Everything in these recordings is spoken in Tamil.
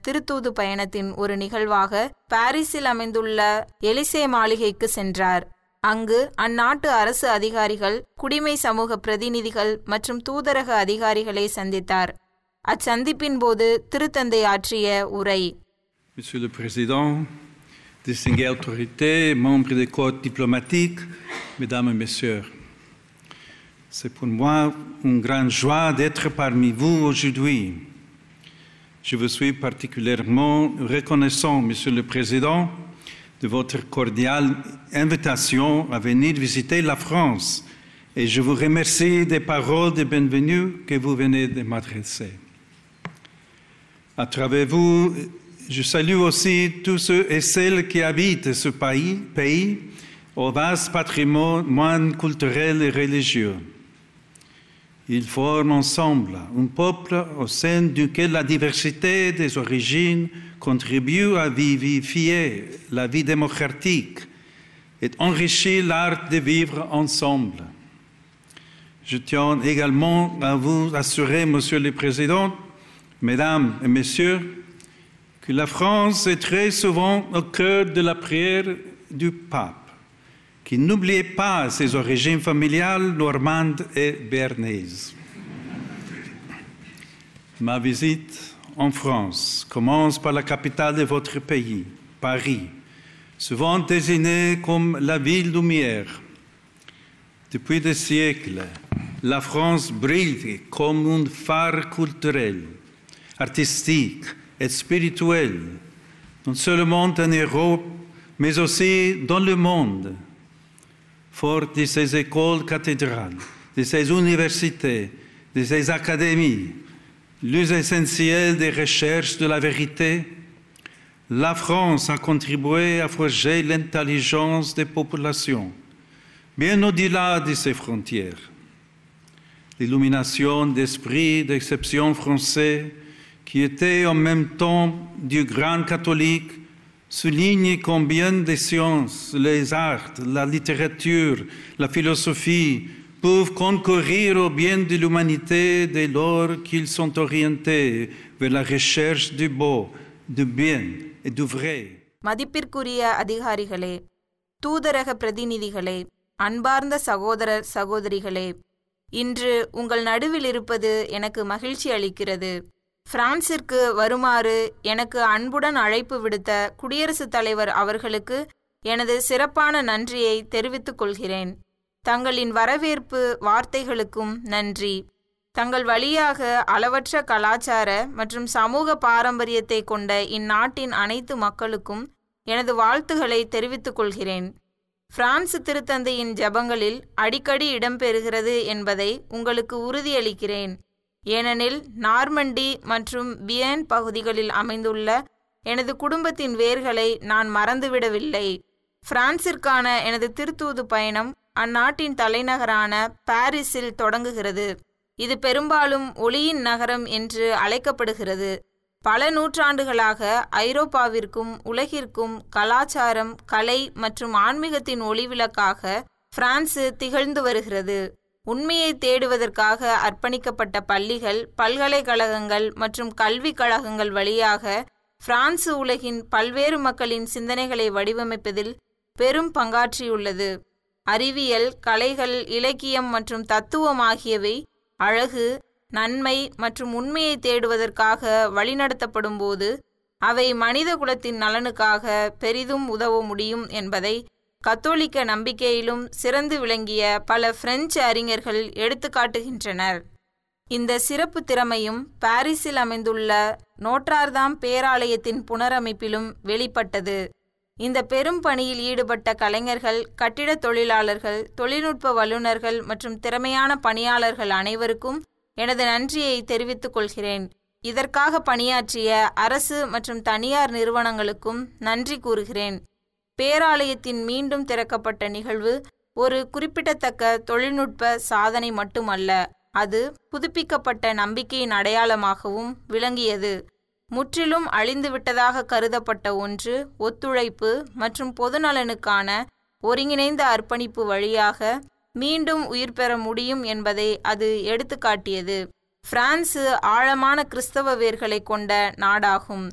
திருத்தூது பயணத்தின் ஒரு நிகழ்வாக பாரிஸில் அமைந்துள்ள எலிசே மாளிகைக்கு சென்றார் அங்கு அந்நாட்டு அரசு அதிகாரிகள் குடிமை சமூக பிரதிநிதிகள் மற்றும் தூதரக அதிகாரிகளை சந்தித்தார் அச்சந்திப்பின் போது திருத்தந்தை ஆற்றிய உரை Monsieur le Président, distinguées autorités, membres des corps diplomatiques, Mesdames et Messieurs, c'est pour moi une grande joie d'être parmi vous aujourd'hui. Je vous suis particulièrement reconnaissant, Monsieur le Président, de votre cordiale invitation à venir visiter la France et je vous remercie des paroles de bienvenue que vous venez de m'adresser. À travers vous, je salue aussi tous ceux et celles qui habitent ce pays, pays au vaste patrimoine culturel et religieux. Ils forment ensemble un peuple au sein duquel la diversité des origines contribue à vivifier la vie démocratique et enrichir l'art de vivre ensemble. Je tiens également à vous assurer, Monsieur le Président, Mesdames et Messieurs, que la France est très souvent au cœur de la prière du pape, qui n'oubliait pas ses origines familiales normandes et béarnaises. Ma visite en France commence par la capitale de votre pays, Paris, souvent désignée comme la ville lumière. Depuis des siècles, la France brille comme un phare culturel, artistique, et spirituel, non seulement en Europe, mais aussi dans le monde. Fort de ses écoles cathédrales, de ses universités, de ses académies, lieux essentiels des recherches de la vérité, la France a contribué à forger l'intelligence des populations, bien au-delà de ses frontières. L'illumination d'esprit d'exception français qui était en même temps du grand catholique, souligne combien les sciences, les arts, la littérature, la philosophie peuvent concourir au bien de l'humanité dès lors qu'ils sont orientés vers la recherche du beau, du bien et du vrai. மதிப்பிற்குரிய அதிகாரிகளே தூதரக பிரதிநிதிகளே அன்பார்ந்த சகோதரர் சகோதரிகளே இன்று உங்கள் நடுவில் இருப்பது எனக்கு மகிழ்ச்சி அளிக்கிறது பிரான்சிற்கு வருமாறு எனக்கு அன்புடன் அழைப்பு விடுத்த குடியரசுத் தலைவர் அவர்களுக்கு எனது சிறப்பான நன்றியை தெரிவித்துக் கொள்கிறேன் தங்களின் வரவேற்பு வார்த்தைகளுக்கும் நன்றி தங்கள் வழியாக அளவற்ற கலாச்சார மற்றும் சமூக பாரம்பரியத்தை கொண்ட இந்நாட்டின் அனைத்து மக்களுக்கும் எனது வாழ்த்துக்களை தெரிவித்துக் கொள்கிறேன் பிரான்ஸ் திருத்தந்தையின் ஜபங்களில் அடிக்கடி இடம்பெறுகிறது என்பதை உங்களுக்கு உறுதியளிக்கிறேன் ஏனெனில் நார்மண்டி மற்றும் பியன் பகுதிகளில் அமைந்துள்ள எனது குடும்பத்தின் வேர்களை நான் மறந்துவிடவில்லை பிரான்சிற்கான எனது திருத்தூது பயணம் அந்நாட்டின் தலைநகரான பாரிஸில் தொடங்குகிறது இது பெரும்பாலும் ஒளியின் நகரம் என்று அழைக்கப்படுகிறது பல நூற்றாண்டுகளாக ஐரோப்பாவிற்கும் உலகிற்கும் கலாச்சாரம் கலை மற்றும் ஆன்மீகத்தின் ஒளிவிளக்காக பிரான்சு திகழ்ந்து வருகிறது உண்மையை தேடுவதற்காக அர்ப்பணிக்கப்பட்ட பள்ளிகள் பல்கலைக்கழகங்கள் மற்றும் கல்விக் கழகங்கள் வழியாக பிரான்சு உலகின் பல்வேறு மக்களின் சிந்தனைகளை வடிவமைப்பதில் பெரும் பங்காற்றியுள்ளது அறிவியல் கலைகள் இலக்கியம் மற்றும் தத்துவம் ஆகியவை அழகு நன்மை மற்றும் உண்மையை தேடுவதற்காக வழிநடத்தப்படும் போது அவை மனித குலத்தின் நலனுக்காக பெரிதும் உதவ முடியும் என்பதை கத்தோலிக்க நம்பிக்கையிலும் சிறந்து விளங்கிய பல பிரெஞ்சு அறிஞர்கள் எடுத்துக்காட்டுகின்றனர் இந்த சிறப்பு திறமையும் பாரிஸில் அமைந்துள்ள நோட்ரார்தாம் பேராலயத்தின் புனரமைப்பிலும் வெளிப்பட்டது இந்த பெரும் பணியில் ஈடுபட்ட கலைஞர்கள் கட்டிடத் தொழிலாளர்கள் தொழில்நுட்ப வல்லுநர்கள் மற்றும் திறமையான பணியாளர்கள் அனைவருக்கும் எனது நன்றியை தெரிவித்துக் கொள்கிறேன் இதற்காக பணியாற்றிய அரசு மற்றும் தனியார் நிறுவனங்களுக்கும் நன்றி கூறுகிறேன் பேராலயத்தின் மீண்டும் திறக்கப்பட்ட நிகழ்வு ஒரு குறிப்பிடத்தக்க தொழில்நுட்ப சாதனை மட்டுமல்ல அது புதுப்பிக்கப்பட்ட நம்பிக்கையின் அடையாளமாகவும் விளங்கியது முற்றிலும் அழிந்துவிட்டதாக கருதப்பட்ட ஒன்று ஒத்துழைப்பு மற்றும் பொதுநலனுக்கான ஒருங்கிணைந்த அர்ப்பணிப்பு வழியாக மீண்டும் உயிர் பெற முடியும் என்பதை அது எடுத்துக்காட்டியது பிரான்சு ஆழமான கிறிஸ்தவ வேர்களை கொண்ட நாடாகும்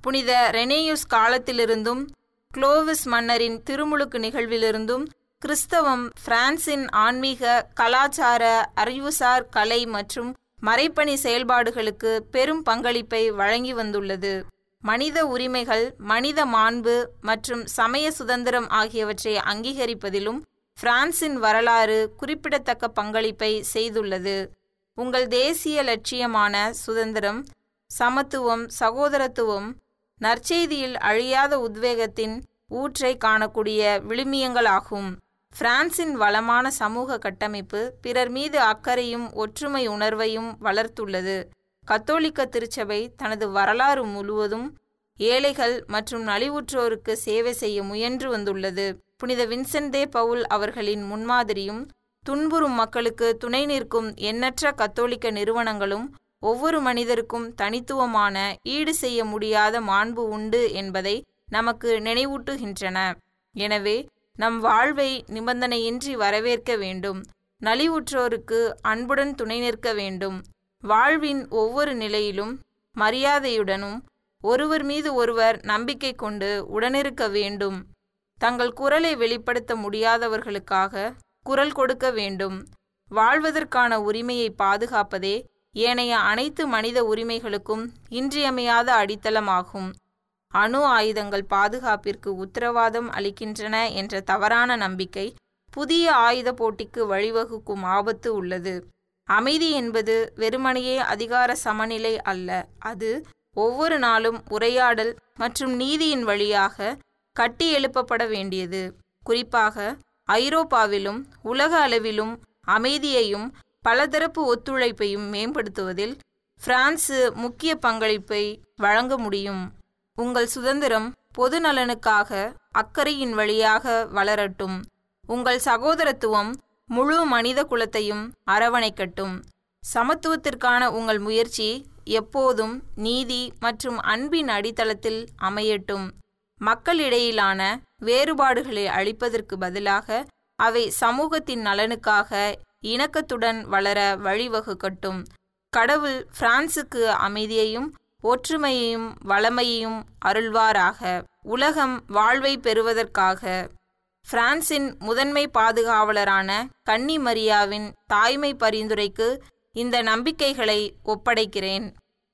புனித ரெனேயுஸ் காலத்திலிருந்தும் குளோவிஸ் மன்னரின் திருமுழுக்கு நிகழ்விலிருந்தும் கிறிஸ்தவம் பிரான்சின் ஆன்மீக கலாச்சார அறிவுசார் கலை மற்றும் மறைப்பணி செயல்பாடுகளுக்கு பெரும் பங்களிப்பை வழங்கி வந்துள்ளது மனித உரிமைகள் மனித மாண்பு மற்றும் சமய சுதந்திரம் ஆகியவற்றை அங்கீகரிப்பதிலும் பிரான்சின் வரலாறு குறிப்பிடத்தக்க பங்களிப்பை செய்துள்ளது உங்கள் தேசிய லட்சியமான சுதந்திரம் சமத்துவம் சகோதரத்துவம் நற்செய்தியில் அழியாத உத்வேகத்தின் ஊற்றை காணக்கூடிய விழுமியங்களாகும் பிரான்சின் வளமான சமூக கட்டமைப்பு பிறர் மீது அக்கறையும் ஒற்றுமை உணர்வையும் வளர்த்துள்ளது கத்தோலிக்க திருச்சபை தனது வரலாறு முழுவதும் ஏழைகள் மற்றும் நலிவுற்றோருக்கு சேவை செய்ய முயன்று வந்துள்ளது புனித வின்சென்டே பவுல் அவர்களின் முன்மாதிரியும் துன்புறும் மக்களுக்கு துணை நிற்கும் எண்ணற்ற கத்தோலிக்க நிறுவனங்களும் ஒவ்வொரு மனிதருக்கும் தனித்துவமான ஈடு செய்ய முடியாத மாண்பு உண்டு என்பதை நமக்கு நினைவூட்டுகின்றன எனவே நம் வாழ்வை நிபந்தனையின்றி வரவேற்க வேண்டும் நலிவுற்றோருக்கு அன்புடன் துணை நிற்க வேண்டும் வாழ்வின் ஒவ்வொரு நிலையிலும் மரியாதையுடனும் ஒருவர் மீது ஒருவர் நம்பிக்கை கொண்டு உடனிருக்க வேண்டும் தங்கள் குரலை வெளிப்படுத்த முடியாதவர்களுக்காக குரல் கொடுக்க வேண்டும் வாழ்வதற்கான உரிமையை பாதுகாப்பதே ஏனைய அனைத்து மனித உரிமைகளுக்கும் இன்றியமையாத அடித்தளமாகும் அணு ஆயுதங்கள் பாதுகாப்பிற்கு உத்தரவாதம் அளிக்கின்றன என்ற தவறான நம்பிக்கை புதிய ஆயுத போட்டிக்கு வழிவகுக்கும் ஆபத்து உள்ளது அமைதி என்பது வெறுமனையே அதிகார சமநிலை அல்ல அது ஒவ்வொரு நாளும் உரையாடல் மற்றும் நீதியின் வழியாக கட்டி எழுப்பப்பட வேண்டியது குறிப்பாக ஐரோப்பாவிலும் உலக அளவிலும் அமைதியையும் பலதரப்பு ஒத்துழைப்பையும் மேம்படுத்துவதில் பிரான்சு முக்கிய பங்களிப்பை வழங்க முடியும் உங்கள் சுதந்திரம் பொது நலனுக்காக அக்கறையின் வழியாக வளரட்டும் உங்கள் சகோதரத்துவம் முழு மனித குலத்தையும் அரவணைக்கட்டும் சமத்துவத்திற்கான உங்கள் முயற்சி எப்போதும் நீதி மற்றும் அன்பின் அடித்தளத்தில் அமையட்டும் மக்களிடையிலான வேறுபாடுகளை அழிப்பதற்கு பதிலாக அவை சமூகத்தின் நலனுக்காக இணக்கத்துடன் வளர வழிவகுக்கட்டும் கடவுள் பிரான்சுக்கு அமைதியையும் ஒற்றுமையையும் வளமையையும் அருள்வாராக உலகம் வாழ்வை பெறுவதற்காக பிரான்சின் முதன்மை பாதுகாவலரான கன்னி மரியாவின் தாய்மை பரிந்துரைக்கு இந்த நம்பிக்கைகளை ஒப்படைக்கிறேன்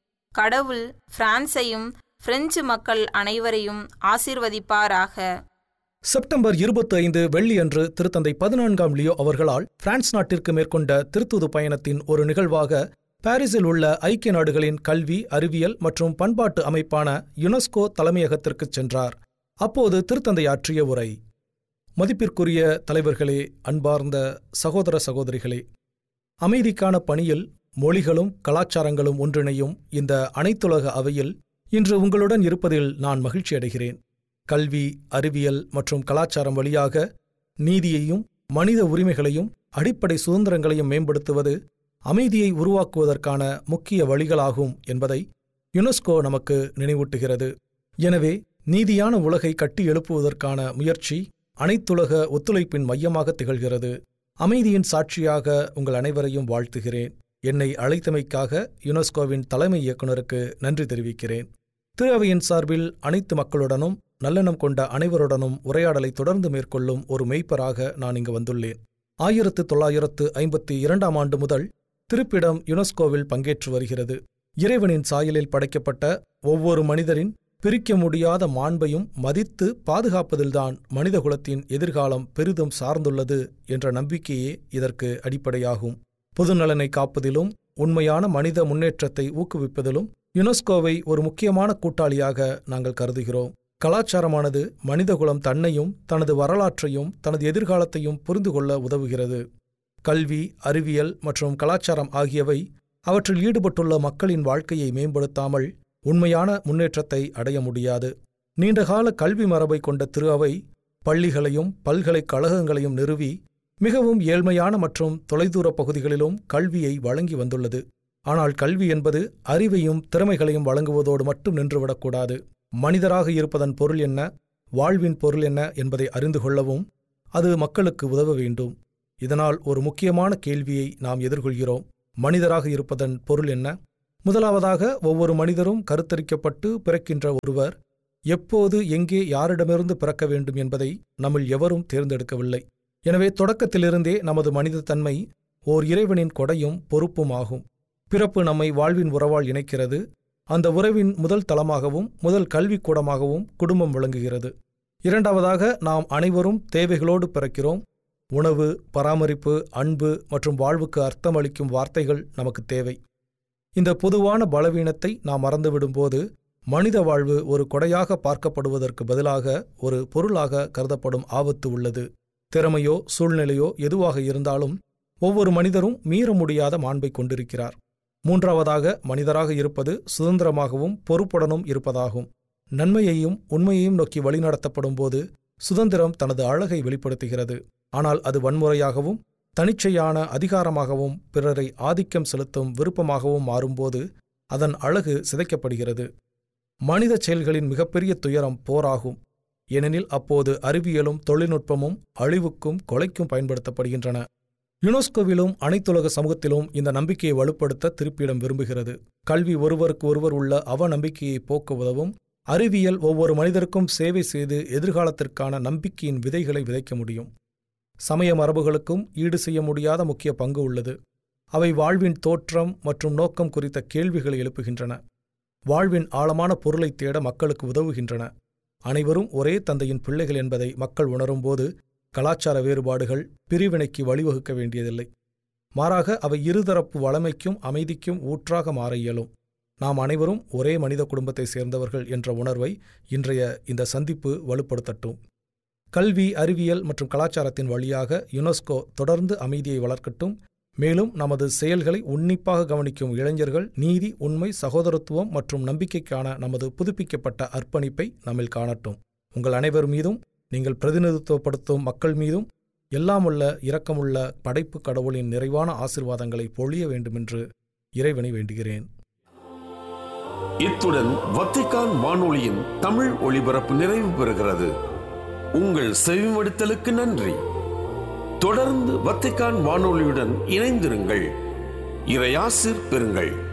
கடவுள் பிரான்சையும் பிரெஞ்சு மக்கள் அனைவரையும் ஆசிர்வதிப்பாராக செப்டம்பர் இருபத்தி ஐந்து வெள்ளியன்று திருத்தந்தை பதினான்காம் லியோ அவர்களால் பிரான்ஸ் நாட்டிற்கு மேற்கொண்ட திருத்துது பயணத்தின் ஒரு நிகழ்வாக பாரிஸில் உள்ள ஐக்கிய நாடுகளின் கல்வி அறிவியல் மற்றும் பண்பாட்டு அமைப்பான யுனெஸ்கோ தலைமையகத்திற்கு சென்றார் அப்போது திருத்தந்தை ஆற்றிய உரை மதிப்பிற்குரிய தலைவர்களே அன்பார்ந்த சகோதர சகோதரிகளே அமைதிக்கான பணியில் மொழிகளும் கலாச்சாரங்களும் ஒன்றிணையும் இந்த அனைத்துலக அவையில் இன்று உங்களுடன் இருப்பதில் நான் மகிழ்ச்சி அடைகிறேன் கல்வி அறிவியல் மற்றும் கலாச்சாரம் வழியாக நீதியையும் மனித உரிமைகளையும் அடிப்படை சுதந்திரங்களையும் மேம்படுத்துவது அமைதியை உருவாக்குவதற்கான முக்கிய வழிகளாகும் என்பதை யுனெஸ்கோ நமக்கு நினைவூட்டுகிறது எனவே நீதியான உலகை கட்டி எழுப்புவதற்கான முயற்சி அனைத்துலக ஒத்துழைப்பின் மையமாக திகழ்கிறது அமைதியின் சாட்சியாக உங்கள் அனைவரையும் வாழ்த்துகிறேன் என்னை அழைத்தமைக்காக யுனெஸ்கோவின் தலைமை இயக்குநருக்கு நன்றி தெரிவிக்கிறேன் திரு அவையின் சார்பில் அனைத்து மக்களுடனும் நல்லெண்ணம் கொண்ட அனைவருடனும் உரையாடலை தொடர்ந்து மேற்கொள்ளும் ஒரு மெய்ப்பராக நான் இங்கு வந்துள்ளேன் ஆயிரத்து தொள்ளாயிரத்து ஐம்பத்தி இரண்டாம் ஆண்டு முதல் திருப்பிடம் யுனெஸ்கோவில் பங்கேற்று வருகிறது இறைவனின் சாயலில் படைக்கப்பட்ட ஒவ்வொரு மனிதரின் பிரிக்க முடியாத மாண்பையும் மதித்து பாதுகாப்பதில்தான் மனிதகுலத்தின் எதிர்காலம் பெரிதும் சார்ந்துள்ளது என்ற நம்பிக்கையே இதற்கு அடிப்படையாகும் பொதுநலனை காப்பதிலும் உண்மையான மனித முன்னேற்றத்தை ஊக்குவிப்பதிலும் யுனெஸ்கோவை ஒரு முக்கியமான கூட்டாளியாக நாங்கள் கருதுகிறோம் கலாச்சாரமானது மனிதகுலம் தன்னையும் தனது வரலாற்றையும் தனது எதிர்காலத்தையும் புரிந்து கொள்ள உதவுகிறது கல்வி அறிவியல் மற்றும் கலாச்சாரம் ஆகியவை அவற்றில் ஈடுபட்டுள்ள மக்களின் வாழ்க்கையை மேம்படுத்தாமல் உண்மையான முன்னேற்றத்தை அடைய முடியாது நீண்டகால கல்வி மரபை கொண்ட திரு அவை பள்ளிகளையும் பல்கலைக்கழகங்களையும் நிறுவி மிகவும் ஏழ்மையான மற்றும் தொலைதூர பகுதிகளிலும் கல்வியை வழங்கி வந்துள்ளது ஆனால் கல்வி என்பது அறிவையும் திறமைகளையும் வழங்குவதோடு மட்டும் நின்றுவிடக்கூடாது மனிதராக இருப்பதன் பொருள் என்ன வாழ்வின் பொருள் என்ன என்பதை அறிந்து கொள்ளவும் அது மக்களுக்கு உதவ வேண்டும் இதனால் ஒரு முக்கியமான கேள்வியை நாம் எதிர்கொள்கிறோம் மனிதராக இருப்பதன் பொருள் என்ன முதலாவதாக ஒவ்வொரு மனிதரும் கருத்தரிக்கப்பட்டு பிறக்கின்ற ஒருவர் எப்போது எங்கே யாரிடமிருந்து பிறக்க வேண்டும் என்பதை நம்மில் எவரும் தேர்ந்தெடுக்கவில்லை எனவே தொடக்கத்திலிருந்தே நமது மனித தன்மை ஓர் இறைவனின் கொடையும் பொறுப்பும் ஆகும் பிறப்பு நம்மை வாழ்வின் உறவால் இணைக்கிறது அந்த உறவின் முதல் தளமாகவும் முதல் கல்விக்கூடமாகவும் குடும்பம் விளங்குகிறது இரண்டாவதாக நாம் அனைவரும் தேவைகளோடு பிறக்கிறோம் உணவு பராமரிப்பு அன்பு மற்றும் வாழ்வுக்கு அர்த்தமளிக்கும் வார்த்தைகள் நமக்கு தேவை இந்த பொதுவான பலவீனத்தை நாம் மறந்துவிடும்போது மனித வாழ்வு ஒரு கொடையாக பார்க்கப்படுவதற்கு பதிலாக ஒரு பொருளாக கருதப்படும் ஆபத்து உள்ளது திறமையோ சூழ்நிலையோ எதுவாக இருந்தாலும் ஒவ்வொரு மனிதரும் மீற முடியாத மாண்பை கொண்டிருக்கிறார் மூன்றாவதாக மனிதராக இருப்பது சுதந்திரமாகவும் பொறுப்புடனும் இருப்பதாகும் நன்மையையும் உண்மையையும் நோக்கி வழிநடத்தப்படும் போது சுதந்திரம் தனது அழகை வெளிப்படுத்துகிறது ஆனால் அது வன்முறையாகவும் தனிச்சையான அதிகாரமாகவும் பிறரை ஆதிக்கம் செலுத்தும் விருப்பமாகவும் மாறும்போது அதன் அழகு சிதைக்கப்படுகிறது மனித செயல்களின் மிகப்பெரிய துயரம் போராகும் ஏனெனில் அப்போது அறிவியலும் தொழில்நுட்பமும் அழிவுக்கும் கொலைக்கும் பயன்படுத்தப்படுகின்றன யுனெஸ்கோவிலும் அனைத்துலக சமூகத்திலும் இந்த நம்பிக்கையை வலுப்படுத்த திருப்பிடம் விரும்புகிறது கல்வி ஒருவருக்கு ஒருவர் உள்ள அவநம்பிக்கையை போக்க உதவும் அறிவியல் ஒவ்வொரு மனிதருக்கும் சேவை செய்து எதிர்காலத்திற்கான நம்பிக்கையின் விதைகளை விதைக்க முடியும் சமய மரபுகளுக்கும் ஈடு செய்ய முடியாத முக்கிய பங்கு உள்ளது அவை வாழ்வின் தோற்றம் மற்றும் நோக்கம் குறித்த கேள்விகளை எழுப்புகின்றன வாழ்வின் ஆழமான பொருளைத் தேட மக்களுக்கு உதவுகின்றன அனைவரும் ஒரே தந்தையின் பிள்ளைகள் என்பதை மக்கள் உணரும்போது கலாச்சார வேறுபாடுகள் பிரிவினைக்கு வழிவகுக்க வேண்டியதில்லை மாறாக அவை இருதரப்பு வளமைக்கும் அமைதிக்கும் ஊற்றாக மாற இயலும் நாம் அனைவரும் ஒரே மனித குடும்பத்தை சேர்ந்தவர்கள் என்ற உணர்வை இன்றைய இந்த சந்திப்பு வலுப்படுத்தட்டும் கல்வி அறிவியல் மற்றும் கலாச்சாரத்தின் வழியாக யுனெஸ்கோ தொடர்ந்து அமைதியை வளர்க்கட்டும் மேலும் நமது செயல்களை உன்னிப்பாக கவனிக்கும் இளைஞர்கள் நீதி உண்மை சகோதரத்துவம் மற்றும் நம்பிக்கைக்கான நமது புதுப்பிக்கப்பட்ட அர்ப்பணிப்பை நம்மில் காணட்டும் உங்கள் அனைவர் மீதும் நீங்கள் பிரதிநிதித்துவப்படுத்தும் மக்கள் மீதும் எல்லாமுள்ள இரக்கமுள்ள படைப்பு கடவுளின் நிறைவான ஆசிர்வாதங்களை பொழிய வேண்டுமென்று இறைவனை வேண்டுகிறேன் இத்துடன் வத்திக்கான் வானொலியின் தமிழ் ஒளிபரப்பு நிறைவு பெறுகிறது உங்கள் செவிமடுத்தலுக்கு நன்றி தொடர்ந்து வத்திக்கான் வானொலியுடன் இணைந்திருங்கள் இறையாசிர் பெறுங்கள்